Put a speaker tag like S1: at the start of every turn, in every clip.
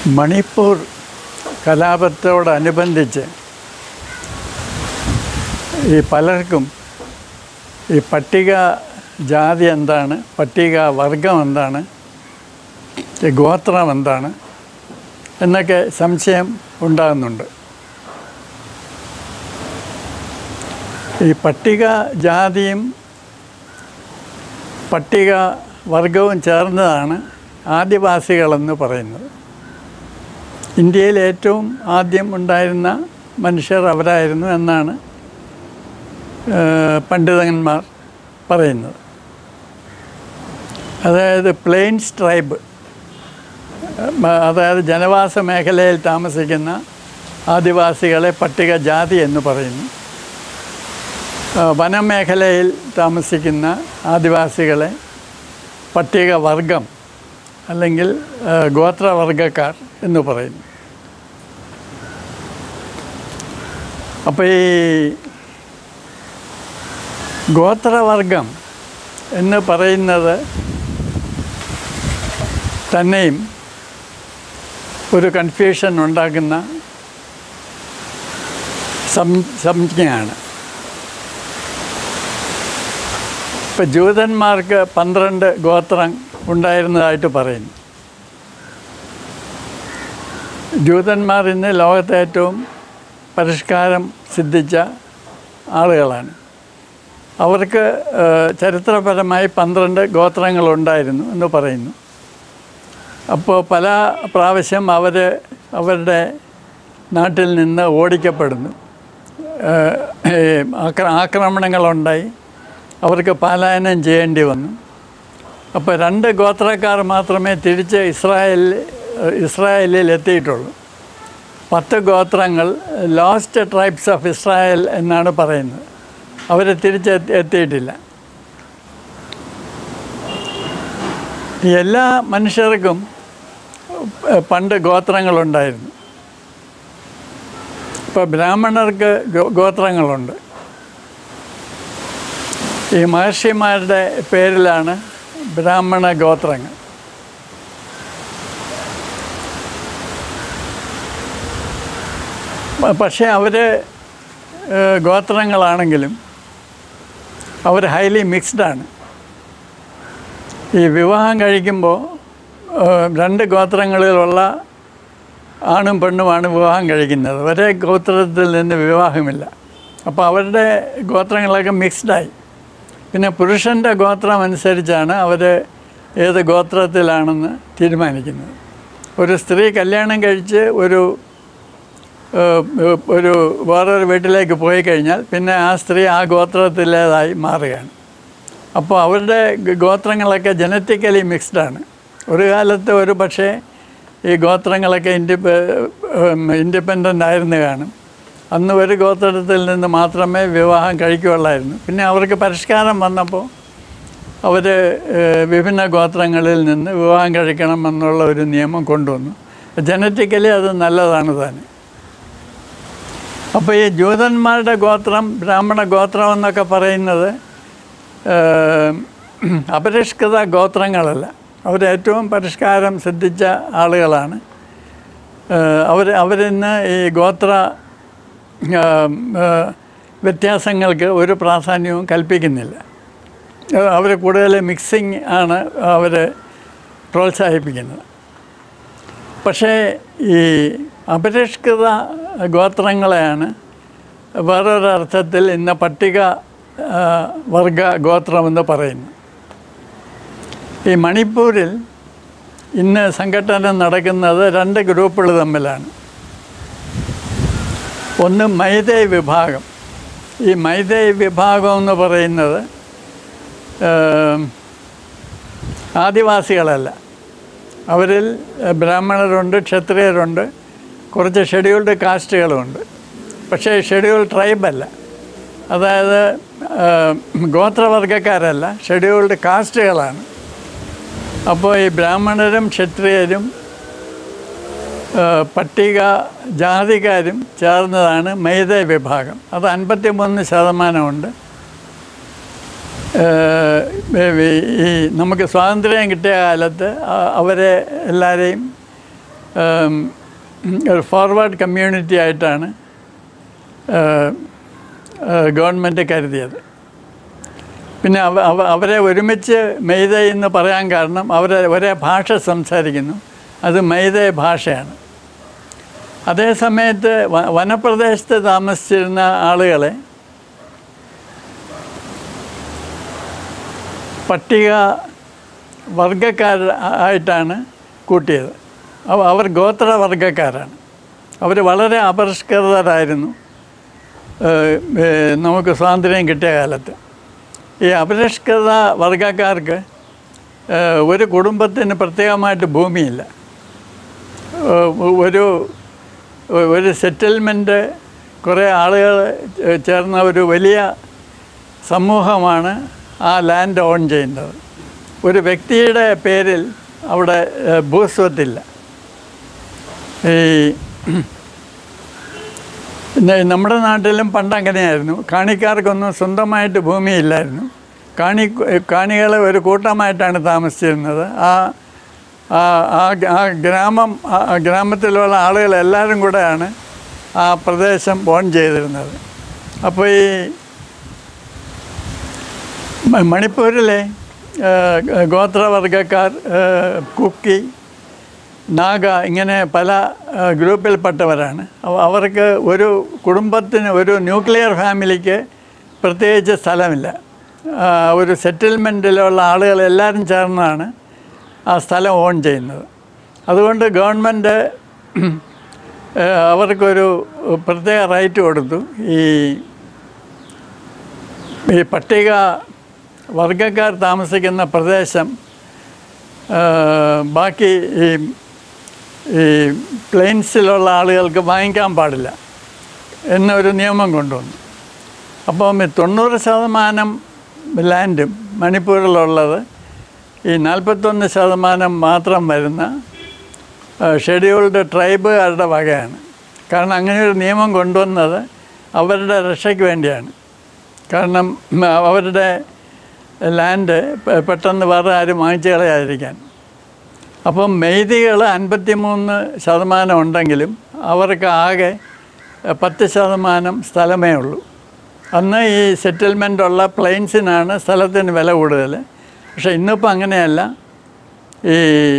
S1: മണിപ്പൂർ കലാപത്തോടനുബന്ധിച്ച് ഈ പലർക്കും ഈ പട്ടിക ജാതി എന്താണ് പട്ടിക വർഗം എന്താണ് ഈ ഗോത്രം എന്താണ് എന്നൊക്കെ സംശയം ഉണ്ടാകുന്നുണ്ട് ഈ പട്ടിക ജാതിയും പട്ടിക വർഗവും ചേർന്നതാണ് ആദിവാസികളെന്ന് പറയുന്നത് ഇന്ത്യയിൽ ഏറ്റവും ആദ്യം ഉണ്ടായിരുന്ന മനുഷ്യർ അവരായിരുന്നു എന്നാണ് ഏഹ്, പണ്ഡിതന്മാർ പറയുന്നത് അതായത് പ്ലെയിൻസ് ട്രൈബ് മ- അതായത് ജനവാസ മേഖലയിൽ താമസിക്കുന്ന ആദിവാസികളെ പട്ടിക ജാതി എന്ന് പറയുന്നു ആ, വനമേഖലയിൽ താമസിക്കുന്ന ആദിവാസികളെ പട്ടിക വർഗം അല്ലെങ്കിൽ ആ, ഗോത്രവർഗക്കാർ എന്ന് പറയുന്നു അപ്പോൾ ഈ ഗോത്രവർഗം എന്ന് പറയുന്നത് തന്നെയും ഒരു കൺഫ്യൂഷൻ ഉണ്ടാക്കുന്ന സം സംജ്ഞയാണ് ഇപ്പം ജൂതന്മാർക്ക് പന്ത്രണ്ട് ഗോത്രം ഉണ്ടായിരുന്നതായിട്ട് പറയുന്നു ജൂതന്മാർ ഇന്ന് ലോകത്തെ ഏറ്റവും പരിഷ്കാരം സിദ്ധിച്ച ആളുകളാണ് അവർക്ക് ഏഹ്, ചരിത്രപരമായി പന്ത്രണ്ട് ഗോത്രങ്ങളുണ്ടായിരുന്നു എന്ന് പറയുന്നു അപ്പോൾ പല പ്രാവശ്യം അവർ അവരുടെ നാട്ടിൽ നിന്ന് ഓടിക്കപ്പെടുന്നു ഏഹ്, ഈ ആക്ര ആക്രമണങ്ങളുണ്ടായി അവർക്ക് പലായനം ചെയ്യേണ്ടി വന്നു അപ്പോൾ രണ്ട് ഗോത്രക്കാർ മാത്രമേ തിരിച്ച് ഇസ്രായേലിൽ ഇസ്രായേലിൽ എത്തിയിട്ടുള്ളൂ പത്ത് ഗോത്രങ്ങൾ ലോസ്റ്റ് ട്രൈബ്സ് ഓഫ് ഇസ്രായേൽ എന്നാണ് പറയുന്നത് അവർ തിരിച്ച് എത്തി- എത്തിയിട്ടില്ല ഈ എല്ലാ മനുഷ്യർക്കും ഏഹ്, പണ്ട് ഗോത്രങ്ങളുണ്ടായിരുന്നു ഇപ്പോൾ ബ്രാഹ്മണർക്ക് ഗോ- ഗോത്രങ്ങളുണ്ട് ഈ മഹർഷിമാരുടെ പേരിലാണ് ബ്രാഹ്മണ ഗോത്രങ്ങൾ പ- പക്ഷേ അവർ ഗോത്രങ്ങളാണെങ്കിലും അവർ ഹൈലി മിക്സ്ഡാണ് ഈ വിവാഹം കഴിക്കുമ്പോൾ ഏഹ്, രണ്ട് ഗോത്രങ്ങളിലുള്ള ആണും പെണ്ണുമാണ് വിവാഹം കഴിക്കുന്നത് ഒരേ ഗോത്രത്തിൽ നിന്ന് വിവാഹമില്ല അപ്പോൾ അവരുടെ ഗോത്രങ്ങളൊക്കെ മിക്സ്ഡായി പിന്നെ പുരുഷൻ്റെ ഗോത്രം അനുസരിച്ചാണ് അവർ ഏത് ഗോത്രത്തിലാണെന്ന് തീരുമാനിക്കുന്നത് ഒരു സ്ത്രീ കല്യാണം കഴിച്ച് ഒരു ഏഹ്, ഏഹ്, ഒരു വേറൊരു വീട്ടിലേക്ക് പോയി കഴിഞ്ഞാൽ പിന്നെ ആ സ്ത്രീ ആ ഗോത്രത്തിലേതായി മാറുകയാണ് അപ്പോൾ അവരുടെ ഗ- ഗോത്രങ്ങളൊക്കെ ജനറ്റിക്കലി മിക്സ്ഡാണ് ഒരു കാലത്ത് ഒരു പക്ഷേ ഈ ഗോത്രങ്ങളൊക്കെ ഇൻഡിപെ ഇൻഡിപെൻഡൻ്റ് ആയിരുന്നു കാണും അന്ന് ഒരു ഗോത്രത്തിൽ നിന്ന് മാത്രമേ വിവാഹം കഴിക്കുകയുള്ളായിരുന്നു പിന്നെ അവർക്ക് പരിഷ്കാരം വന്നപ്പോൾ അവർ വിഭിന്ന ഗോത്രങ്ങളിൽ നിന്ന് വിവാഹം കഴിക്കണമെന്നുള്ള ഒരു നിയമം കൊണ്ടുവന്നു ജനറ്റിക്കലി അത് നല്ലതാണ് താൻ അപ്പോൾ ഈ ജൂതന്മാരുടെ ഗോത്രം ബ്രാഹ്മണ ഗോത്രം എന്നൊക്കെ പറയുന്നത് ഏഹ്, അപരിഷ്കൃത ഗോത്രങ്ങളല്ല അവർ ഏറ്റവും പരിഷ്കാരം സിദ്ധിച്ച ആളുകളാണ് ഏഹ്, അവർ അവരിന്ന് ഈ ഗോത്ര ഏഹ്, ഏഹ്, വ്യത്യാസങ്ങൾക്ക് ഒരു പ്രാധാന്യവും കൽപ്പിക്കുന്നില്ല അവർ കൂടുതൽ മിക്സിങ് ആണ് അവർ പ്രോത്സാഹിപ്പിക്കുന്നത് പക്ഷേ ഈ അപരിഷ്കൃത ഗോത്രങ്ങളെയാണ് വേറൊരർത്ഥത്തിൽ ഇന്ന് പട്ടിക ആ, വർഗ ഗോത്രമെന്ന് പറയുന്നു ഈ മണിപ്പൂരിൽ ഇന്ന് സംഘടന നടക്കുന്നത് രണ്ട് ഗ്രൂപ്പുകൾ തമ്മിലാണ് ഒന്ന് മൈതൈ വിഭാഗം ഈ മൈതൈ വിഭാഗം എന്ന് പറയുന്നത് ഏം, ആദിവാസികളല്ല അവരിൽ ഏഹ്, ബ്രാഹ്മണരുണ്ട് ക്ഷത്രിയരുണ്ട് കുറച്ച് ഷെഡ്യൂൾഡ് കാസ്റ്റുകളുമുണ്ട് പക്ഷേ ഷെഡ്യൂൾ ട്രൈബല്ല അതായത് ഏഹ്, ഗോത്രവർഗക്കാരല്ല ഷെഡ്യൂൾഡ് കാസ്റ്റുകളാണ് അപ്പോൾ ഈ ബ്രാഹ്മണരും ക്ഷത്രിയരും ഏഹ്, പട്ടിക ജാതിക്കാരും ചേർന്നതാണ് മൈതൈ വിഭാഗം അത് അൻപത്തി മൂന്ന് ശതമാനമുണ്ട് ഏഹ് ഈ നമുക്ക് സ്വാതന്ത്ര്യം കിട്ടിയ കാലത്ത് അ- അവരെ എല്ലാവരെയും ഉം, ഒരു ഫോർവേഡ് കമ്മ്യൂണിറ്റി ആയിട്ടാണ് ഗവൺമെൻറ് കരുതിയത് പിന്നെ അവ അവ- അവരെ ഒരുമിച്ച് മെയ്തൈ എന്ന് പറയാൻ കാരണം അവരെ ഒരേ ഭാഷ സംസാരിക്കുന്നു അത് മെയ്തൈ ഭാഷയാണ് അതേ സമയത്ത് വ- വനപ്രദേശത്ത് താമസിച്ചിരുന്ന ആളുകളെ പട്ടിക വർഗക്കാർ ആയിട്ടാണ് കൂട്ടിയത് അവ- അവർ ഗോത്രവർഗക്കാരാണ് അവർ വളരെ അപരിഷ്കൃതരായിരുന്നു ഏഹ്, ഏഹ്, നമുക്ക് സ്വാതന്ത്ര്യം കിട്ടിയ കാലത്ത് ഈ അപരിഷ്കൃത വർഗക്കാർക്ക് ഏഹ്, ഒരു കുടുംബത്തിന് പ്രത്യേകമായിട്ട് ഭൂമിയില്ല ഏഹ്, ഒരു ഒരു സെറ്റിൽമെൻറ്റ് കുറേ ആളുകൾ ചേർന്ന ഒരു വലിയ സമൂഹമാണ് ആ ലാൻഡ് ഓൺ ചെയ്യുന്നത് ഒരു വ്യക്തിയുടെ പേരിൽ അവിടെ ഏഹ്, ഭൂസ്വത്തില്ല ഈ പിന്നെ നമ്മുടെ നാട്ടിലും പണ്ട് അങ്ങനെയായിരുന്നു കാണിക്കാർക്കൊന്നും സ്വന്തമായിട്ട് ഭൂമിയില്ലായിരുന്നു കാണി കാണികൾ ഒരു കൂട്ടമായിട്ടാണ് താമസിച്ചിരുന്നത് ആ ആ ആ- ആ ഗ്രാമം ആ ആ ഗ്രാമത്തിലുള്ള ആളുകൾ എല്ലാവരും കൂടെയാണ് ആ പ്രദേശം ഓൺ ചെയ്തിരുന്നത് അപ്പോൾ ഈ മ- മണിപ്പൂരിലെ ആ, ഗോത്രവർഗക്കാർ ആ, കുക്കി നാഗ ഇങ്ങനെ പല ആ, ഗ്രൂപ്പിൽപ്പെട്ടവരാണ് അവ- അവർക്ക് ഒരു കുടുംബത്തിന് ഒരു ന്യൂക്ലിയർ ഫാമിലിക്ക് പ്രത്യേകിച്ച് സ്ഥലമില്ല ആ, ഒരു സെറ്റിൽമെൻറ്റിലുള്ള ആളുകൾ എല്ലാവരും ചേർന്നാണ് ആ സ്ഥലം ഓൺ ചെയ്യുന്നത് അതുകൊണ്ട് ഗവൺമെൻറ് അവർക്കൊരു പ്രത്യേക റൈറ്റ് കൊടുത്തു ഈ ഈ പട്ടിക വർഗക്കാർ താമസിക്കുന്ന പ്രദേശം ആ, ബാക്കി ഈ ഈ പ്ലെയിൻസിലുള്ള ആളുകൾക്ക് വാങ്ങിക്കാൻ പാടില്ല എന്നൊരു നിയമം കൊണ്ടുവന്നു അപ്പം ഈ തൊണ്ണൂറ് ശതമാനം ലാൻഡും മണിപ്പൂരിലുള്ളത് ഈ നാൽപ്പത്തൊന്ന് ശതമാനം മാത്രം വരുന്ന ഷെഡ്യൂൾഡ് ട്രൈബുകാരുടെ വകയാണ് കാരണം അങ്ങനെ ഒരു നിയമം കൊണ്ടുവന്നത് അവരുടെ രക്ഷയ്ക്ക് വേണ്ടിയാണ് കാരണം ഉം, അവരുടെ ലാൻഡ് പെ- പെട്ടെന്ന് വേറെ ആരും വാങ്ങിച്ചു കളയാതിരിക്കാൻ അപ്പം മെയ്തികൾ അൻപത്തിമൂന്ന് ശതമാനം ഉണ്ടെങ്കിലും അവർക്ക് ആകെ എഹ്, പത്ത് ശതമാനം സ്ഥലമേ ഉള്ളൂ അന്ന് ഈ സെറ്റിൽമെൻ്റ് ഉള്ള പ്ലെയിൻസിനാണ് സ്ഥലത്തിന് വില കൂടുതൽ പക്ഷേ ഇന്നിപ്പോൾ അങ്ങനെയല്ല ഈ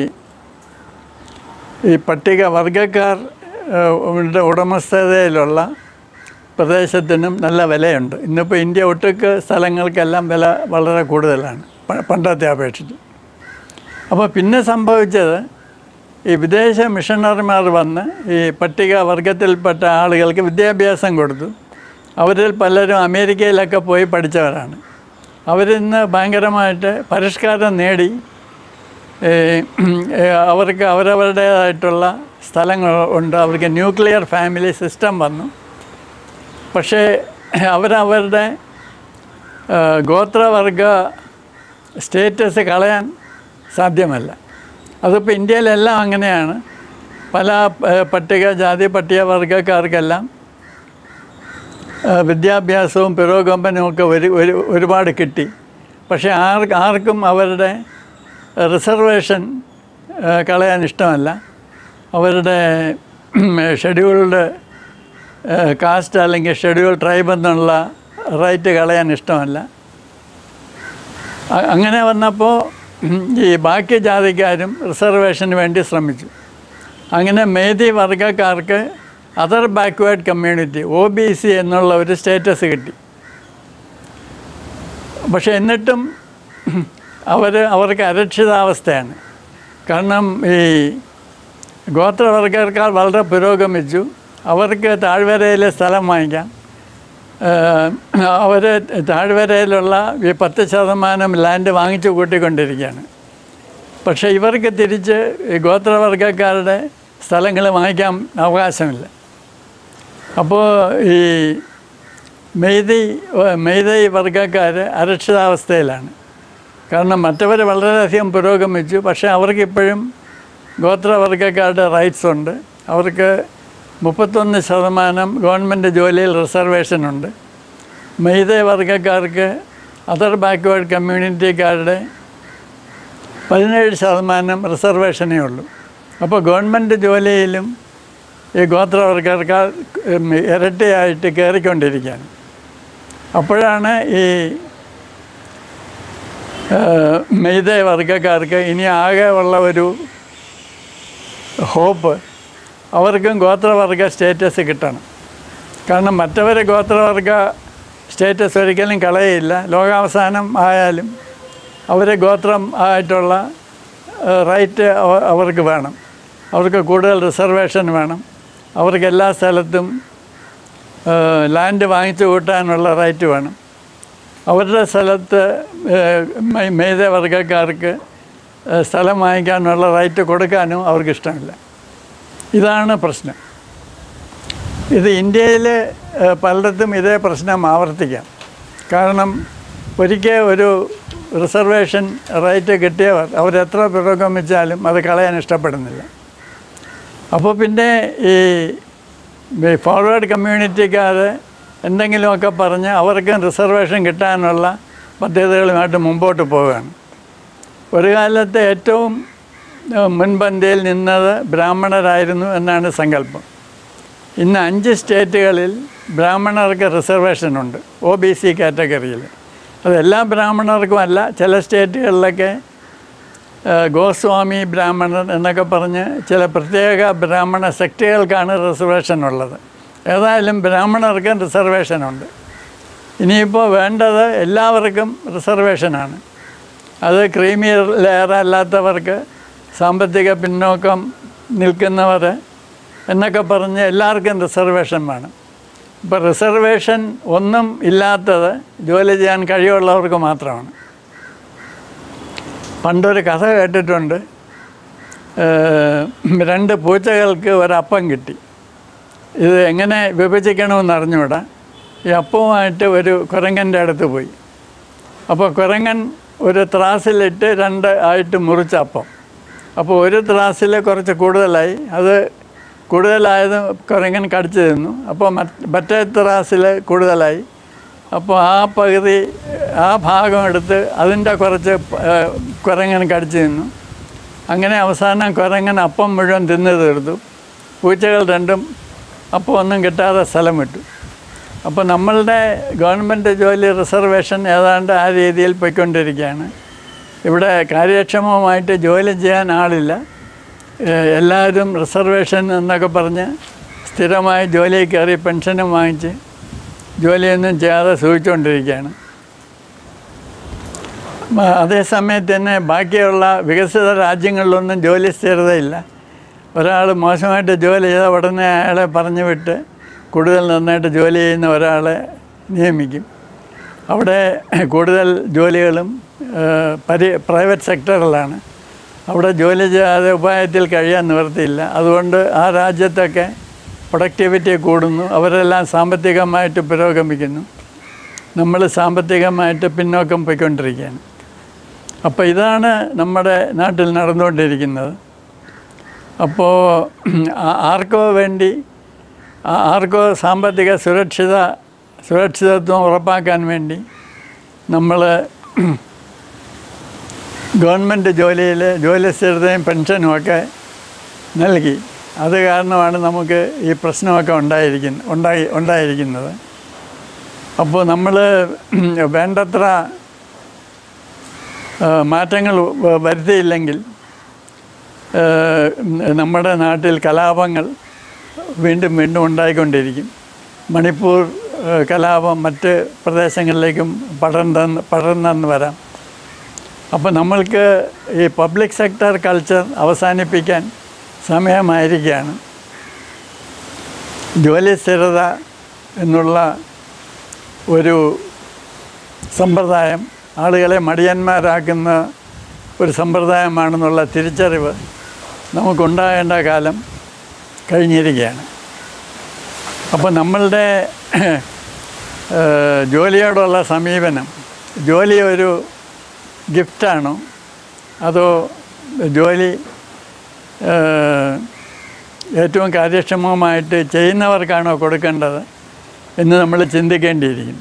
S1: ഈ പട്ടിക വർഗക്കാർ ഏഹ്, യുടെ ഉടമസ്ഥതയിലുള്ള പ്രദേശത്തിനും നല്ല വിലയുണ്ട് ഇന്നിപ്പോൾ ഇന്ത്യ ഒട്ടുക്ക് സ്ഥലങ്ങൾക്കെല്ലാം വില വളരെ കൂടുതലാണ് പ- പണ്ടത്തെ അപേക്ഷിച്ച് അപ്പോൾ പിന്നെ സംഭവിച്ചത് ഈ വിദേശ മിഷണറിമാർ വന്ന് ഈ പട്ടിക വർഗത്തിൽപ്പെട്ട ആളുകൾക്ക് വിദ്യാഭ്യാസം കൊടുത്തു അവരിൽ പലരും അമേരിക്കയിലൊക്കെ പോയി പഠിച്ചവരാണ് അവരിന്ന് ഭയങ്കരമായിട്ട് പരിഷ്കാരം നേടി ഏ, ഏ, അവർക്ക് അവരവരുടേതായിട്ടുള്ള സ്ഥലങ്ങൾ ഉണ്ട് അവർക്ക് ന്യൂക്ലിയർ ഫാമിലി സിസ്റ്റം വന്നു പക്ഷേ അവരവരുടെ ആ, ഗോത്രവർഗ സ്റ്റേറ്റസ് കളയാൻ സാധ്യമല്ല അതിപ്പോൾ ഇന്ത്യയിലെല്ലാം അങ്ങനെയാണ് പല ആ, പട്ടിക ജാതി പട്ടികവർഗക്കാർക്കെല്ലാം ആ, വിദ്യാഭ്യാസവും പുരോഗമനവും ഒക്കെ ഒരു ഒരു ഒരുപാട് കിട്ടി പക്ഷേ ആർ ആർക്കും അവരുടെ റിസർവേഷൻ ആ, കളയാൻ ഇഷ്ടമല്ല അവരുടെ ഷെഡ്യൂൾഡ് കാസ്റ്റ് അല്ലെങ്കിൽ ഷെഡ്യൂൾ ട്രൈബ് എന്നുള്ള റൈറ്റ് കളയാൻ ഇഷ്ടമല്ല അ- അങ്ങനെ വന്നപ്പോൾ ഈ ബാക്കി ജാതിക്കാരും റിസർവേഷന് വേണ്ടി ശ്രമിച്ചു അങ്ങനെ മേധി വർഗക്കാർക്ക് other backward community O B C എന്നുള്ള ഒരു സ്റ്റേറ്റസ് കിട്ടി പക്ഷെ എന്നിട്ടും അവർ അവർക്ക് അരക്ഷിതാവസ്ഥയാണ് കാരണം ഈ ഗോത്രവർഗക്കാർ വളരെ പുരോഗമിച്ചു അവർക്ക് താഴ്വരയിലെ സ്ഥലം വാങ്ങിക്കാം അവർ താഴ്വരയിലുള്ള ഈ പത്ത് ശതമാനം ലാൻഡ് വാങ്ങിച്ചു കൂട്ടിക്കൊണ്ടിരിക്കുകയാണ് പക്ഷേ ഇവർക്ക് തിരിച്ച് ഈ ഗോത്രവർഗക്കാരുടെ സ്ഥലങ്ങൾ വാങ്ങിക്കാൻ അവകാശമില്ല അപ്പോൾ ഈ മെയ്തി മെയ്തൈ വർഗക്കാർ അരക്ഷിതാവസ്ഥയിലാണ് കാരണം മറ്റവർ വളരെയധികം പുരോഗമിച്ചു പക്ഷേ അവർക്കിപ്പോഴും ഗോത്രവർഗക്കാരുടെ റൈറ്റ്സ് ഉണ്ട് അവർക്ക് മുപ്പത്തൊന്ന് ശതമാനം ഗവൺമെൻറ് ജോലിയിൽ റിസർവേഷൻ ഉണ്ട് മെയ്തൈ വർഗക്കാർക്ക് അതർ ബാക്ക്വേർഡ് കമ്മ്യൂണിറ്റിക്കാരുടെ പതിനേഴ് ശതമാനം റിസർവേഷനേ ഉള്ളൂ അപ്പോൾ ഗവൺമെൻറ് ജോലിയിലും ഈ ഗോത്രവർഗക്കാർ ഉം, ഇരട്ടിയായിട്ട് കയറിക്കൊണ്ടിരിക്കുകയാണ് അപ്പോഴാണ് ഈ ഏഹ്, മെയ്തേ വർഗക്കാർക്ക് ഇനി ആകെ ഉള്ള ഒരു ഹോപ്പ് അവർക്കും ഗോത്രവർഗ സ്റ്റേറ്റസ് കിട്ടണം കാരണം മറ്റവരെ ഗോത്രവർഗ സ്റ്റേറ്റസ് ഒരിക്കലും കളയയില്ല ലോകാവസാനം ആയാലും അവരെ ഗോത്രം ആയിട്ടുള്ള റൈറ്റ് അവർക്ക് വേണം അവർക്ക് കൂടുതൽ റിസർവേഷൻ വേണം അവർക്ക് എല്ലാ സ്ഥലത്തും ലാൻഡ് വാങ്ങിച്ചു കൂട്ടാനുള്ള റൈറ്റ് വേണം അവരുടെ സ്ഥലത്ത് മേധ വർഗക്കാർക്ക് ഏഹ്, സ്ഥലം വാങ്ങിക്കാനുള്ള റൈറ്റ് കൊടുക്കാനും അവർക്ക് ഇഷ്ടമില്ല ഇതാണ് പ്രശ്നം ഇത് ഇന്ത്യയിൽ ഏഹ്, പലയിടത്തും ഇതേ പ്രശ്നം ആവർത്തിക്കാം കാരണം ഒരിക്കൽ ഒരു റിസർവേഷൻ റൈറ്റ് കിട്ടിയവർ അവരെത്ര പുരോഗമിച്ചാലും അത് കളയാൻ ഇഷ്ടപ്പെടുന്നില്ല അപ്പോൾ പിന്നെ ഈ ഫോർവേഡ് കമ്മ്യൂണിറ്റിക്കാർ എന്തെങ്കിലുമൊക്കെ പറഞ്ഞ് അവർക്കും റിസർവേഷൻ കിട്ടാനുള്ള പദ്ധതികളുമായിട്ട് മുമ്പോട്ട് പോവുകയാണ് ഒരു കാലത്ത് ഏറ്റവും ഏഹ്, മുൻപന്തിയിൽ നിന്നത് ബ്രാഹ്മണരായിരുന്നു എന്നാണ് സങ്കല്പം ഇന്ന് അഞ്ച് സ്റ്റേറ്റുകളിൽ ബ്രാഹ്മണർക്ക് റിസർവേഷനുണ്ട് ഒ ബി സി കാറ്റഗറിയിൽ അത് എല്ലാ ബ്രാഹ്മണർക്കും അല്ല ചില സ്റ്റേറ്റുകളിലൊക്കെ ഏഹ്, ഗോസ്വാമി ബ്രാഹ്മണൻ എന്നൊക്കെ പറഞ്ഞ് ചില പ്രത്യേക ബ്രാഹ്മണ സെക്റ്റുകൾക്കാണ് റിസർവേഷൻ ഉള്ളത് ഏതായാലും ബ്രാഹ്മണർക്കും റിസർവേഷനുണ്ട് ഇനിയിപ്പോൾ വേണ്ടത് എല്ലാവർക്കും റിസർവേഷനാണ് അത് ക്രീമി ലെയർ അല്ലാത്തവർക്ക് സാമ്പത്തിക പിന്നോക്കം നിൽക്കുന്നവർ എന്നൊക്കെ പറഞ്ഞ് എല്ലാവർക്കും റിസർവേഷൻ വേണം ഇപ്പോൾ റിസർവേഷൻ ഒന്നും ഇല്ലാത്തത് ജോലി ചെയ്യാൻ കഴിവുള്ളവർക്ക് മാത്രമാണ് പണ്ടൊരു കഥ കേട്ടിട്ടുണ്ട് ഏഹ്, രണ്ട് പൂച്ചകൾക്ക് ഒരപ്പം കിട്ടി ഇത് എങ്ങനെ വിഭജിക്കണമെന്ന് അറിഞ്ഞുകൂടാ ഈ അപ്പവുമായിട്ട് ഒരു കുരങ്ങൻ്റെ അടുത്ത് പോയി അപ്പോൾ കുരങ്ങൻ ഒരു ത്രാസിലിട്ട് രണ്ട് ആയിട്ട് മുറിച്ച അപ്പം അപ്പോൾ ഒരു ത്രാസിൽ കുറച്ച് കൂടുതലായി അത് കൂടുതലായത് കുരങ്ങൻ കടിച്ചു തിന്നു അപ്പോൾ മറ്റ് മറ്റേ ത്രാസിൽ കൂടുതലായി അപ്പോൾ ആ പകുതി ആ ഭാഗം എടുത്ത് അതിൻ്റെ കുറച്ച് ഏഹ്, കുരങ്ങൻ കടിച്ചു തിന്നു അങ്ങനെ അവസാനം കുരങ്ങൻ അപ്പം മുഴുവൻ തിന്നു തീർത്തു പൂച്ചകൾ രണ്ടും അപ്പം ഒന്നും കിട്ടാതെ സ്ഥലം വിട്ടു അപ്പോൾ നമ്മളുടെ ഗവൺമെൻറ് ജോലി റിസർവേഷൻ ഏതാണ്ട് ആ രീതിയിൽ പോയിക്കൊണ്ടിരിക്കുകയാണ് ഇവിടെ കാര്യക്ഷമമായിട്ട് ജോലി ചെയ്യാൻ ആളില്ല ഏഹ് എല്ലാവരും റിസർവേഷൻ എന്നൊക്കെ പറഞ്ഞ് സ്ഥിരമായി ജോലിയിൽ കയറി പെൻഷനും വാങ്ങിച്ച് ജോലിയൊന്നും ചെയ്യാതെ സൂചിച്ചുകൊണ്ടിരിക്കുകയാണ് മ- അതേസമയത്ത് തന്നെ ബാക്കിയുള്ള വികസിത രാജ്യങ്ങളിലൊന്നും ജോലി സ്ഥിരതയില്ല ഒരാൾ മോശമായിട്ട് ജോലി ചെയ്താൽ ഉടനെ അയാളെ പറഞ്ഞു വിട്ട് കൂടുതൽ നന്നായിട്ട് ജോലി ചെയ്യുന്ന ഒരാളെ നിയമിക്കും അവിടെ കൂടുതൽ ജോലികളും ഏഹ്, പരി പ്രൈവറ്റ് സെക്ടറിലാണ് അവിടെ ജോലി ചെയ്യാതെ ഉപായത്തിൽ കഴിയാൻ നിവൃത്തിയില്ല അതുകൊണ്ട് ആ രാജ്യത്തൊക്കെ പ്രൊഡക്ടിവിറ്റി കൂടുന്നു അവരെല്ലാം സാമ്പത്തികമായിട്ട് പുരോഗമിക്കുന്നു നമ്മൾ സാമ്പത്തികമായിട്ട് പിന്നോക്കം പോയിക്കൊണ്ടിരിക്കുകയാണ് അപ്പോൾ ഇതാണ് നമ്മുടെ നാട്ടിൽ നടന്നുകൊണ്ടിരിക്കുന്നത് അപ്പോൾ ആ- ആർക്കോ വേണ്ടി ആ- ആർക്കോ സാമ്പത്തിക സുരക്ഷിത സുരക്ഷിതത്വം ഉറപ്പാക്കാൻ വേണ്ടി നമ്മൾ ഗവൺമെൻറ് ജോലിയിൽ ജോലി സ്ഥിരതയും പെൻഷനും ഒക്കെ നൽകി അത് കാരണമാണ് നമുക്ക് ഈ പ്രശ്നമൊക്കെ ഉണ്ടായിരിക്കുന്ന ഉണ്ടായി ഉണ്ടായിരിക്കുന്നത് അപ്പോൾ നമ്മൾ വേണ്ടത്ര ആ, മാറ്റങ്ങൾ വ- വരുത്തിയില്ലെങ്കിൽ ആ, നമ്മുടെ നാട്ടിൽ കലാപങ്ങൾ വീണ്ടും വീണ്ടും ഉണ്ടായിക്കൊണ്ടിരിക്കും മണിപ്പൂർ ആ, കലാപം മറ്റ് പ്രദേശങ്ങളിലേക്കും പടർന്നെന്ന് പടർന്നെന്ന് വരാം അപ്പോൾ നമ്മൾക്ക് ഈ പബ്ലിക് സെക്ടർ കൾച്ചർ അവസാനിപ്പിക്കാൻ സമയമായിരിക്കുകയാണ് ജോലി സ്ഥിരത എന്നുള്ള ഒരു സമ്പ്രദായം ആളുകളെ മടിയന്മാരാക്കുന്ന ഒരു സമ്പ്രദായമാണെന്നുള്ള തിരിച്ചറിവ് നമുക്കുണ്ടാകേണ്ട കാലം കഴിഞ്ഞിരിക്കുകയാണ് അപ്പോൾ നമ്മളുടെ ഏഹ്, ജോലിയോടുള്ള സമീപനം ജോലി ഒരു ഗിഫ്റ്റാണോ അതോ ജോലി ഏഹ്, ഏറ്റവും കാര്യക്ഷമമായിട്ട് ചെയ്യുന്നവർക്കാണോ കൊടുക്കേണ്ടത് എന്ന് നമ്മൾ ചിന്തിക്കേണ്ടിയിരിക്കുന്നു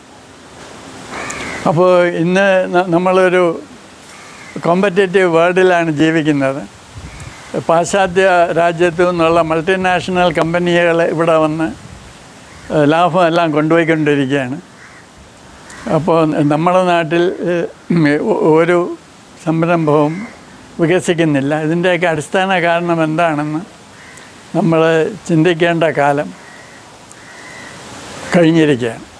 S1: അപ്പോൾ ഇന്ന് ന- നമ്മളൊരു കോമ്പറ്റേറ്റീവ് വേൾഡിലാണ് ജീവിക്കുന്നത് പാശ്ചാത്യ രാജ്യത്തു നിന്നുള്ള മൾട്ടിനാഷണൽ കമ്പനികൾ ഇവിടെ വന്ന് ഏഹ്, ലാഭം എല്ലാം കൊണ്ടുപോയിക്കൊണ്ടിരിക്കുകയാണ് അപ്പോൾ നമ്മുടെ നാട്ടിൽ ഏഹ്, ഒരു സംരംഭവും വികസിക്കുന്നില്ല ഇതിൻ്റെയൊക്കെ അടിസ്ഥാന കാരണം എന്താണെന്ന് നമ്മൾ ചിന്തിക്കേണ്ട കാലം കഴിഞ്ഞിരിക്കുകയാണ്